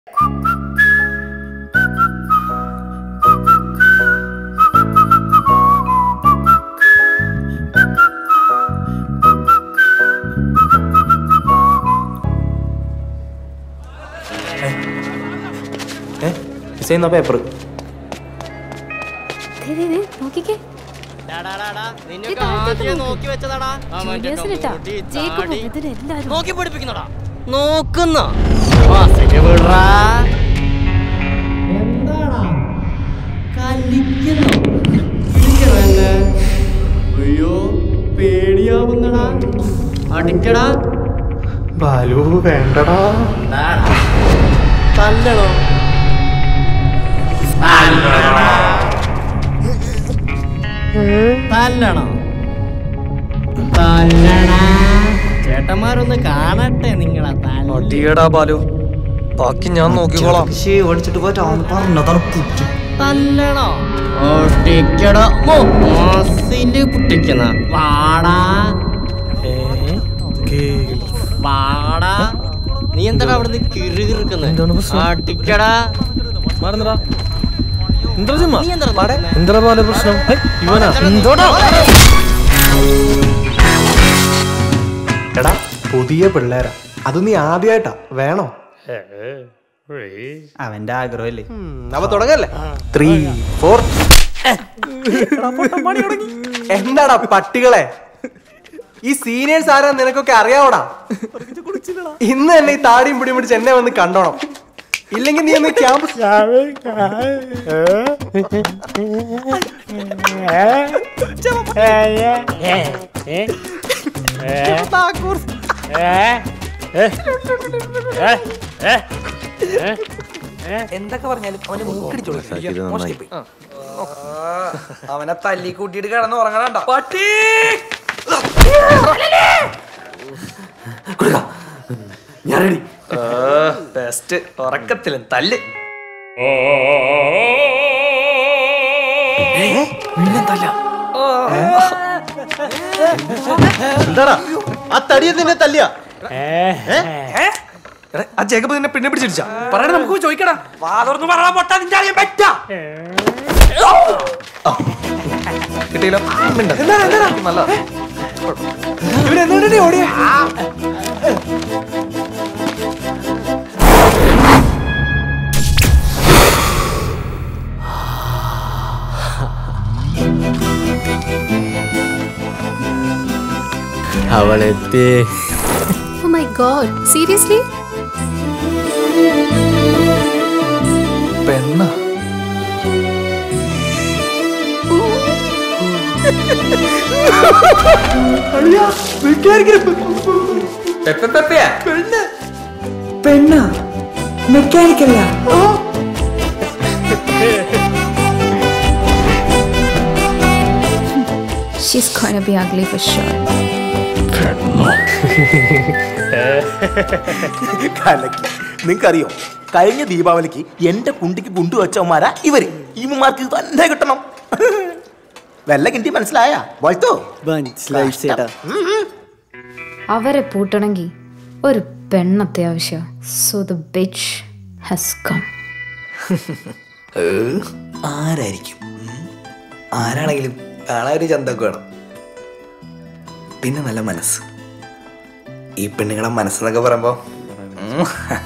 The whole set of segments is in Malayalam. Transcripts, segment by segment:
ഡിസൈൻ പേപ്പർ ദേ, ദേ, ദേ, നോക്കിക്കേ നിന്നൊക്കെ ആദ്യം നോക്കി വെച്ചതാടാ ആ മറ്റേ ജൂനിയേഴ്സിനിട്ടാ മുടി, ജേക്കബ് താടി. ഇതിനെല്ലാരും നോക്കി പഠിപ്പിക്കുന്നടാ നോക്കുന്ന വിടാ എന്താടാ കലിക്കുന്നു അയ്യോ പേടിയാവുന്നടാ അടിക്കടാ ബാലു വേണ്ടടാ തല്ലണോ തല്ലണോ തല്ലണ ചേട്ടന്മാരൊന്ന് കാണട്ടെ നിങ്ങളെ തല്ല അടിയടാ ബാലു ബാക്കി ഞാൻ നോക്കിക്കോളാം ഓടിച്ചിട്ട് പോയിട്ട് അവൻ പറഞ്ഞതാണ് പുറ്റു തല്ലണോ ഒട്ടിക്കടോ മസില് പൊട്ടിക്കുന്ന വാടാ വാടാ നീ എന്താടാ അവിടെ നിന്ന് കിറുകിറുക്കുന്നത് അടിക്കടാ മറന്നടാ എന്താ ചുമ്മാ നീ എന്താ നോക്കുന്നെ? എന്താ ബാല പ്രശ്നം ഹേ, ഇവനാ എന്തോടാ? എടാ പുതിയ പിള്ളേരാ അത് നീ ആദ്യമായിട്ടാ വേണോ അവന്റെ ആഗ്രഹമല്ലേ അപ്പൊ തുടങ്ങല്ലേ ത്രീ ഫോർ എന്താടാ പട്ടികളെ ഈ സീനിയേഴ്സ് ആരാ നിനക്കൊക്കെ അറിയാവോടാ ഇന്ന് തന്നെ ഈ താടിയും പിടിയും പിടിച്ച് എന്നെ വന്ന് കണ്ടോണം ഇല്ലെങ്കിൽ നീ ഒന്ന് ക്യാമ്പസ് എന്തൊക്കെ പറഞ്ഞാലും അവന് മൂക്കടിച്ചോളൂ അവനെ തല്ലി കൂട്ടിയിട്ട് കിടന്ന് ഉറങ്ങണണ്ട പട്ടി ഞാൻ റെഡി ബെസ്റ്റ് ഉറക്കത്തിലും തല്ല് എന്താടാ ആ തടിയെ നിന്നെ തല്ലിയ ആ ജേക്കബ് നിന്നെ പിന്നെ പിടിച്ചിരിച്ചാ പറയണ നമുക്ക് ചോദിക്കടാ വാതോർന്ന് പറ പൊട്ടാ നിന്റെ അറിയാൻ പറ്റാ കിട്ടിയില്ല നല്ല ഇവരെന്താ ഓടിയ അവളെത്തി ഓ മൈ ഗോഡ് സീരിയസ്ലി പെണ്ണ പെണ്ണ മെക്കാനിക്കല്ല she's going be ugly for sure കലക്കി നിങ്ങൾക്കറിയോ കഴിഞ്ഞ ദീപാവലിക്ക് എന്റെ കുണ്ടിക്ക് കുണ്ടു വെച്ചവന്മാരാ ഇവര് ഇവന്മാർക്ക് ഇത് തന്നെ കിട്ടണം വല്ല കിണ്ടി മനസ്സിലായ വഴുത്തോ മനസ്സിലായി ചേട്ടാ അവരെ പൂട്ടണമെങ്കിൽ ഒരു പെണ്ണത്യാവശ്യം so the bitch has come ആരായിരിക്കും ഉം? ആരാണെങ്കിലും കാണാൻ ഒരു ചന്തൊക്കെ വേണം പിന്നെ നല്ല മനസ്സ് ഈ പെണ്ണുങ്ങളെ മനസ്സെന്നൊക്കെ പറയുമ്പോ ഉം.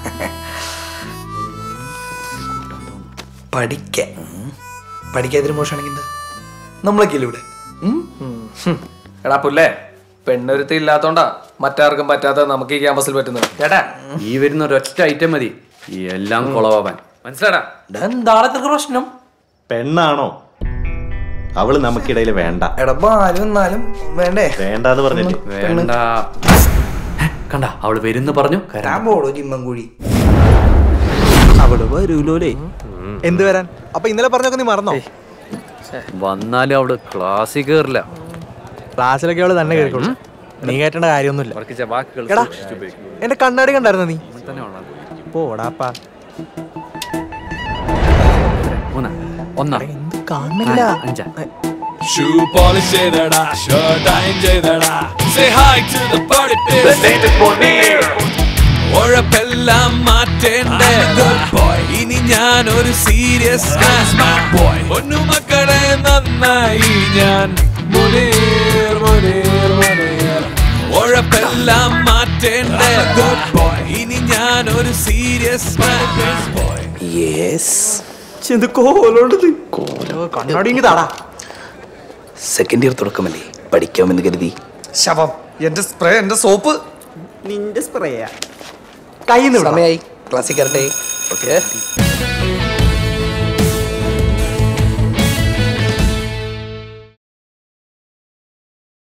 പഠിക്കാൻ ഉം. പഠിക്കാത്തൊരു മോശമാണെങ്കിൽ എന്താ നമ്മളൊക്കെ ഇല്ലേ ഇവിടെ ഉം? എടാ പുല്ലേ പെണ്ണൊരുത്തി ഇല്ലാത്തോണ്ടാ മറ്റാർക്കും പറ്റാത്ത നമുക്ക് ഈ ക്യാമ്പസിൽ പറ്റുന്നത് ചേട്ടാ ഈ വരുന്ന ഒരൊറ്റ ഐറ്റം മതി ഈ എല്ലാം കുളവാൻ മനസ്സിലാടാ ഇതാ എന്താണ് ഇത്ര പ്രശ്നം പെണ്ണാണോ അവള് നമുക്കിടയിൽ വേണ്ട എടാ ബാലും എന്നാലും വേണ്ടേ വേണ്ടാന്ന് പറഞ്ഞില്ലേ വേണ്ട ഹെ, കണ്ട അവള് വരുന്നു പറഞ്ഞു തരാൻ പോടോ ജിമ്മൻകുഴി അവള് വരൂലോലേ എന്ത് വരാൻ അപ്പൊ ഇന്നലെ പറഞ്ഞൊക്കെ നീ മറന്നോ വന്നാലും അവള് ക്ലാസ്സിൽ കേറില്ല ക്ലാസ്സിലൊക്കെ അവള് തന്നെ കേൾക്കുള്ളൂ നീ കേട്ടേണ്ട കാര്യമൊന്നുമില്ല അവർക്ക് ചെ- വാക്കുകൾ എടാ സൂക്ഷിച്ച് ഉപയോഗിക്കും. എന്റെ കണ്ണാടി കണ്ടായിരുന്നോ നീ തന്നെ ഉള്ളത്. പോടാപ്പാ മൂന്ന് ഒന്നാ കാണില്ല അഞ്ചാ Shoe polish ചെയ്തടാ ഷർട്ട് അയൺ ചെയ്തടാ Say hi to the party people ഉഴപ്പെല്ലാം മാറ്റേണ്ട ഇനി ഞാൻ ഒരു സീരിയസ് പൊന്നു മക്കളെ നന്നായി ഞാൻ മുനീർ മുനീർ മുനീർ ഉഴപ്പെല്ലാം മാറ്റേണ്ട ഇനി ഞാൻ ഒരു സീരിയസ് യെസ് ചെന്ത് കോലോണ്ടത് കണ്ണാടി ഇങ്ങ് താടാ സെക്കൻഡ് ഇയർ തുടക്കമല്ലേ പഠിക്കാമെന്ന് കരുതി ശവം എന്റെ സ്പ്രേ എന്റെ സോപ്പ് നിന്റെ സ്പ്രേയാ കയ്യിൽ നിന്ന് സമയായി ക്ലാസ്സിൽ കയറട്ടെ ഓക്കെ